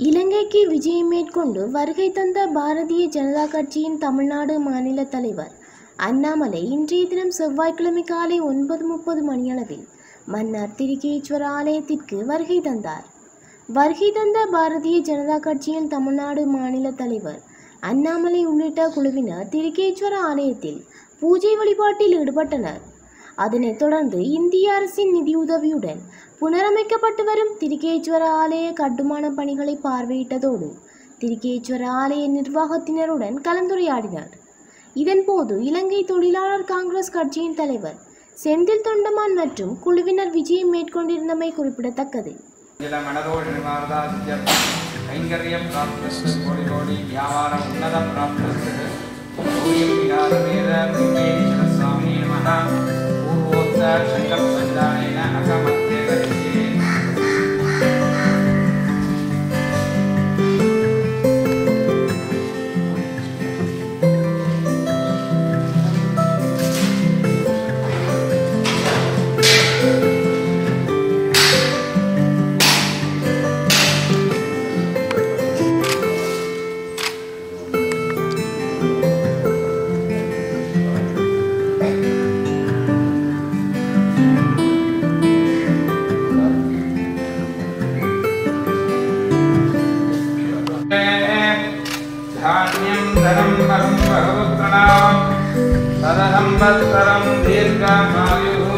இலங்கைக்கு விஜயம் மேற்கொண்டு வருகை தந்த பாரதிய ஜனதா கட்சியின் தமிழ்நாடு மாநில தலைவர் அண்ணாமலை இன்றைய தினம் செவ்வாய்க்கிழமை காலை ஒன்பது முப்பது மணியளவில் மன்னார் திருக்கேஸ்வர ஆலயத்திற்கு வருகை தந்தார் வருகை தந்த பாரதிய ஜனதா கட்சியின் தமிழ்நாடு மாநில தலைவர் அண்ணாமலை உள்ளிட்ட குழுவினர் திருக்கேஸ்வர ஆலயத்தில் பூஜை வழிபாட்டில் ஈடுபட்டனர் அதனைத் தொடர்ந்து இந்திய அரசின் நிதியுதவியுடன் புனரமைக்கப்பட்டு வரும் திருக்கேஸ்வர ஆலய கட்டுமான பணிகளை பார்வையிட்டதோடு திருக்கேஸ்வர ஆலய நிர்வாகத்தினருடன் கலந்துரையாடினர் இதன்போது இலங்கை தொழிலாளர் காங்கிரஸ் கட்சியின் தலைவர் செந்தில் தொண்டமான் மற்றும் குழுவினர் விஜயம் மேற்கொண்டிருந்தமை குறிப்பிடத்தக்கது ஜல மனதோடு நிவாரதாசியம் கைங்கரியம் பிராப்தஸ்து கோடி கோடி வியாபாரம் உன்னத பிராப்தஸ்து கோயில் விகாரவேத விவேதீஸ்வர சுவாமி நமः பூர்வோத்த சங்கல்ப சஞ்சானேன அகமத்திய கரிஷ்யே धान्यं धनं परं भगवत्प्रणाम् तदसंवत्सरं दीर्घमायुः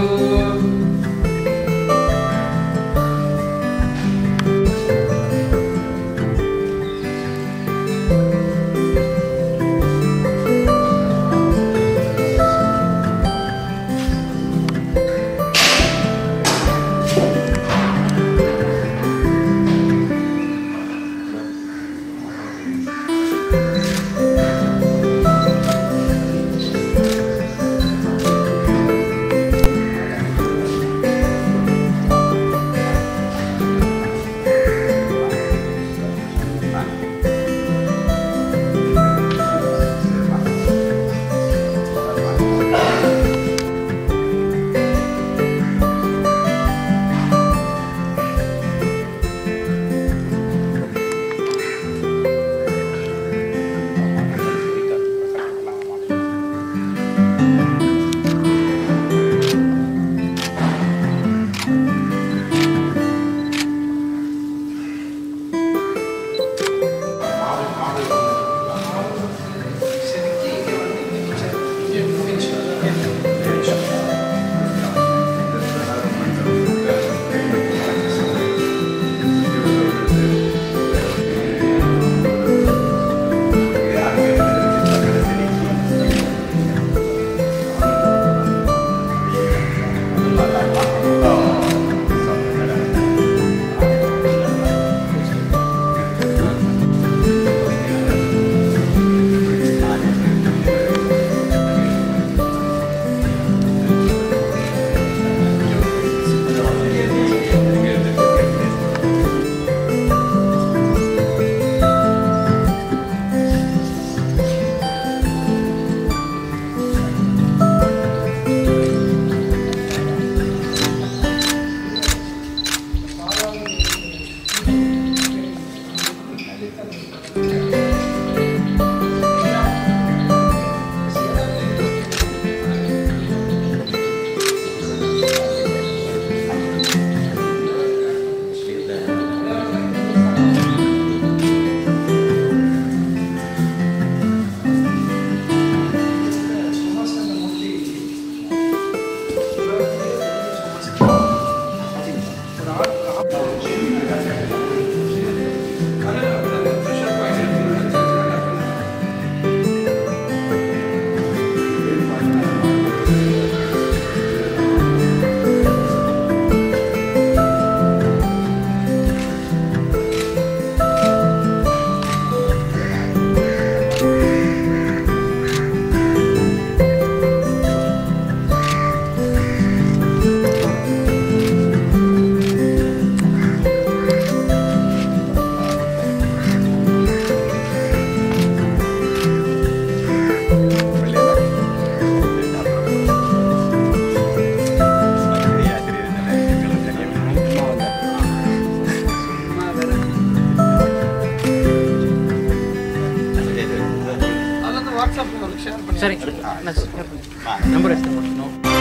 வாட்ஸ்அப்ல ஷேர் பண்ணி சரி நம்பர் எடுத்து